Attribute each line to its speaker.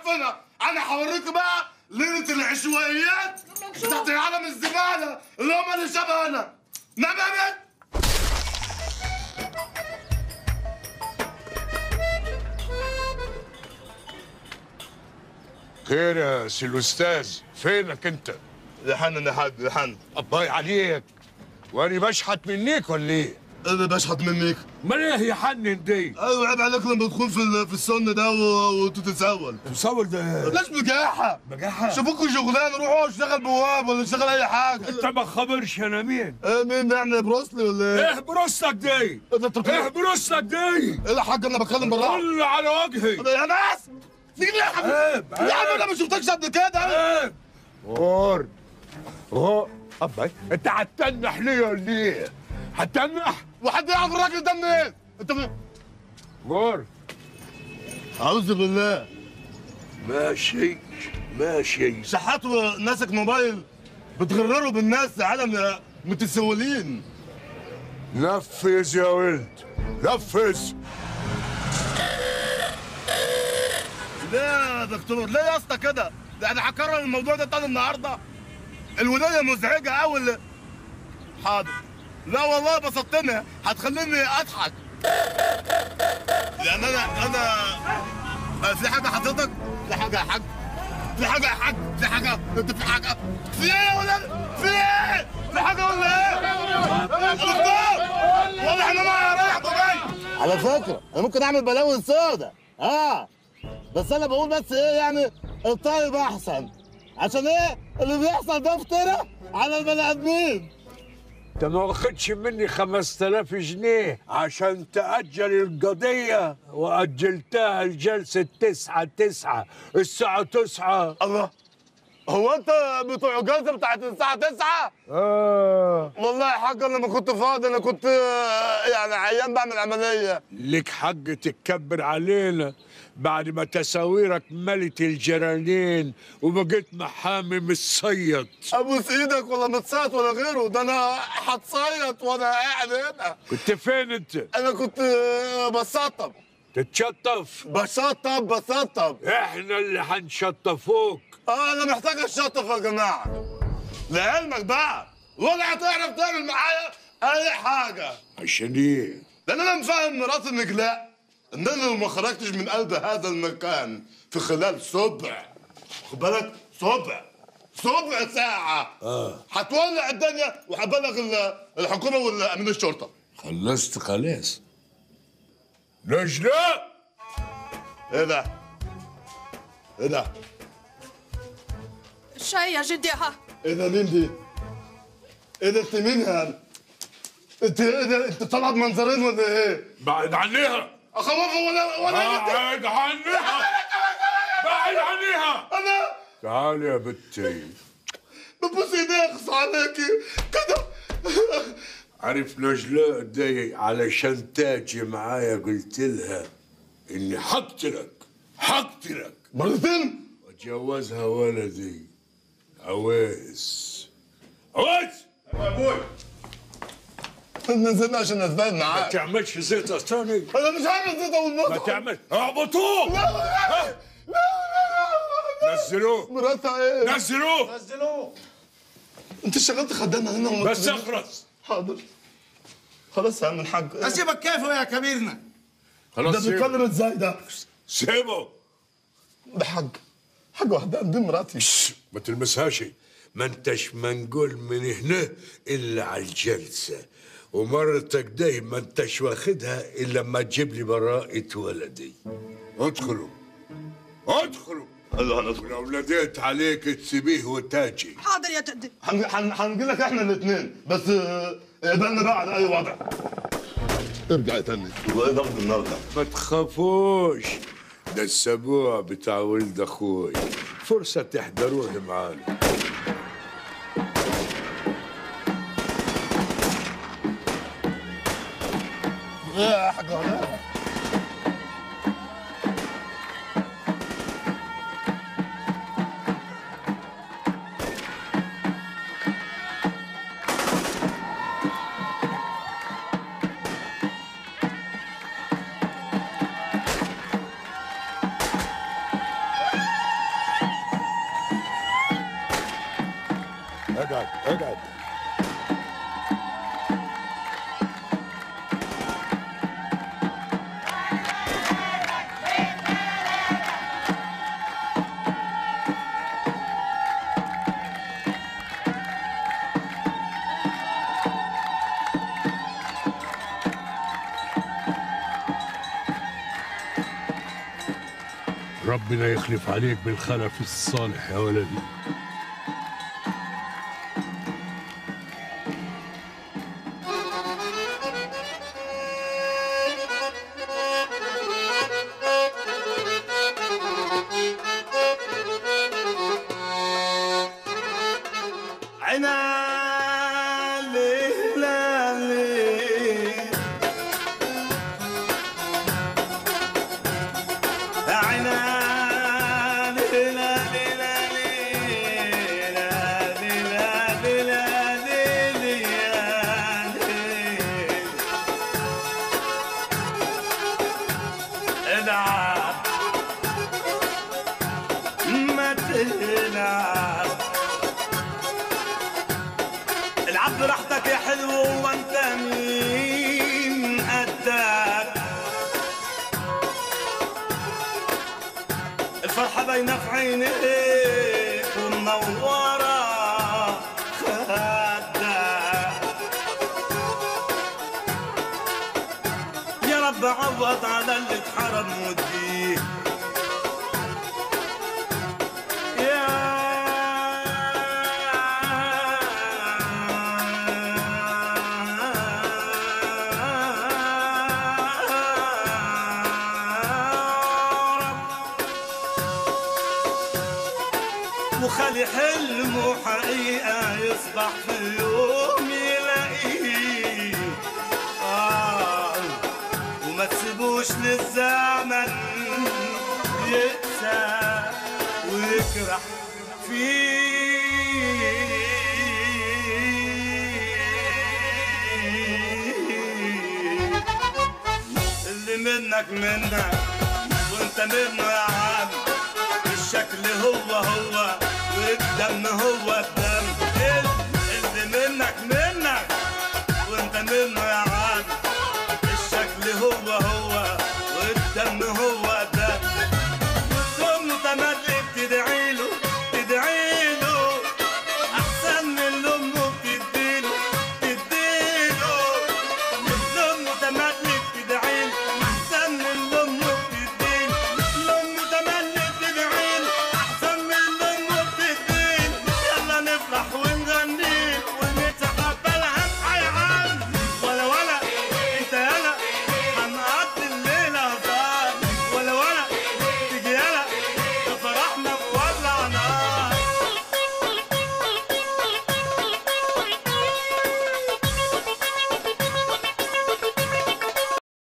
Speaker 1: معفنه انا هوريكم بقى ليله العشوائيات بتاعت العالم الزباله اللي هم اللي شبهنا نبات
Speaker 2: خير يا سي الاستاذ فينك انت
Speaker 1: لحن يا حاج لحن
Speaker 2: الله عليك وانا بشحت منيك ولا ايه
Speaker 1: انا بشحت منك
Speaker 2: امال ايه يا حنن دي
Speaker 1: ايوه عيب عليك لما تكون في ال- في السن ده و- وتتسول
Speaker 2: تصور ده
Speaker 1: ليش بجاحه
Speaker 2: بجاحة؟
Speaker 1: شوفوكوا شغلانه روحوا اشتغل بواب ولا اشتغل اي حاجه
Speaker 2: انت ما خبرش انا مين
Speaker 1: ايه مين يعني بروسلي ولا ايه؟
Speaker 2: ايه بروستك دي
Speaker 1: ايه ده انت
Speaker 2: ايه
Speaker 1: ايه
Speaker 2: بروستك دي
Speaker 1: يا حاج انا بتكلم بالراحه
Speaker 2: طل على وجهي
Speaker 1: يا ناس تيجي ليه يا حبيبي؟
Speaker 2: عيب،
Speaker 1: يا عم
Speaker 2: عيب.
Speaker 1: انا ما شفتكش قبل كده
Speaker 2: ايه غور غور ابا انت هتتنح ليه ولا ايه هتتنح
Speaker 1: وحد يعرف الراجل ده منين؟ انت من...
Speaker 2: غور
Speaker 1: اعوذ بالله
Speaker 2: ماشي ماشي
Speaker 1: شحات وناسك موبايل بتغرروا بالناس عالم متسولين
Speaker 2: نفذ يا ولد نفذ
Speaker 1: ليه يا دكتور ليه يا اسطى كده؟ ده انا هكرر الموضوع ده تاني النهارده الولايه مزعجه قوي حاضر لا والله بسطتني هتخليني اضحك لان انا انا آه، في حاجه حضرتك في حاجه يا حاج في حاجه يا حاج في حاجه انت في حاجه في ايه يا ولاد في ايه في حاجه ولا ايه دكتور والله انا ما رايح جاي
Speaker 3: على فكرة أنا ممكن أعمل بلاوي سودا آه بس أنا بقول بس إيه يعني الطيب أحسن عشان إيه اللي بيحصل ده افترى على البني آدمين
Speaker 2: انت ما واخدش مني 5000 جنيه عشان تأجل القضية وأجلتها لجلسة تسعة تسعة الساعة تسعة
Speaker 1: الله هو انت بتوع الجلسه بتاعت الساعه 9
Speaker 2: آه
Speaker 1: والله يا حاج انا ما كنت فاضي انا كنت آه، يعني عيان بعمل عمليه
Speaker 2: لك حق تتكبر علينا بعد ما تساويرك ملت الجرانين وبقيت محامي متصيد
Speaker 1: ابوس ايدك ولا متصيط ولا غيره ده انا هتصيط وانا قاعد هنا
Speaker 2: كنت فين انت؟
Speaker 1: انا كنت آه، بسطب
Speaker 2: تتشطف
Speaker 1: بسطب بسطب
Speaker 2: احنا اللي هنشطفوك
Speaker 1: اه انا محتاج الشطف يا جماعه لعلمك بقى ولا هتعرف تعمل معايا اي حاجه
Speaker 2: عشان ايه؟
Speaker 1: لان انا مفهم مرات النجلاء ان انا لو ما خرجتش من قلب هذا المكان في خلال سبع خد بالك سبع سبع ساعة اه هتولع الدنيا وهبلغ ال- الحكومة والأمين الشرطة
Speaker 2: خلصت خلاص ليش لا؟
Speaker 1: ايه ده؟ ايه ده؟
Speaker 4: الشاي يا جدي ها
Speaker 1: ايه ده مين دي؟ ايه ده انت مين هذا؟ انت ايه ده انت طالعة بمنظرين ولا ايه؟
Speaker 2: بعد عنيها
Speaker 1: اخوفها ولا ولا
Speaker 2: بعد عنيها بعد عنيها
Speaker 1: انا
Speaker 2: تعالي يا بنتي
Speaker 1: ببوس ايديك اخص عليكي كده
Speaker 2: عرف نجلاء دي علشان تاجي معايا قلت لها اني حقتلك حقتلك
Speaker 1: مرتين
Speaker 2: واتجوزها ولدي عويس عويس
Speaker 1: نزلنا عشان نتباين
Speaker 2: ما
Speaker 1: معاك
Speaker 2: تعملش زيت ثاني
Speaker 1: انا مش عامل زيت اول مرة
Speaker 2: ما تعمل اعبطوه
Speaker 1: لا لا لا
Speaker 2: نزلوه
Speaker 1: مراتها ايه؟
Speaker 2: نزلوه
Speaker 1: انت اشتغلت خدامة هنا وما
Speaker 2: بس
Speaker 1: تقوليش؟
Speaker 2: اخرس
Speaker 1: حاضر خلاص يا عم الحاج
Speaker 5: اسيبك كيف يا كبيرنا
Speaker 1: ده
Speaker 2: خلاص سيبه
Speaker 1: بيتكلم ازاي ده؟
Speaker 2: سيبه
Speaker 1: ده حاج حاج واحدة دي مراتي
Speaker 2: ما تلمسهاش ما انتش منقول من هنا الا على الجلسه ومرتك داي ما انتش واخدها الا لما تجيب لي براءة ولدي ادخلوا ادخلوا
Speaker 1: الله هندخل
Speaker 2: ولو ناديت عليك تسيبيه وتاجي
Speaker 4: حاضر يا جدي
Speaker 1: هنجي لك احنا الاثنين بس آه، اقبلنا بقى على اي وضع ارجع تاني والله ضغط النهارده
Speaker 2: ما تخافوش ده السبوع بتاع ولد اخوي فرصة تحضروه معانا
Speaker 1: يا حاج هنا
Speaker 2: اقعد اقعد ربنا يخلف عليك بالخلف الصالح يا ولدي
Speaker 3: عنالي لالي عنالي لالي لالي لالي لالي لالي لالي العب ما تلعب العب براحتك يا حلو وانت مين قدك الفرحة باينة في عينيك ومنورة خدك يا رب عوض على اللي اتحرم وديه وخلي حلمه حقيقة يصبح في يوم يلاقيه آه وما تسيبوش للزمن يقسى ويكره فيه اللي منك منك وانت منه يا عم الشكل هو هو والدم هو الدم اللي منك منك وانت منه يا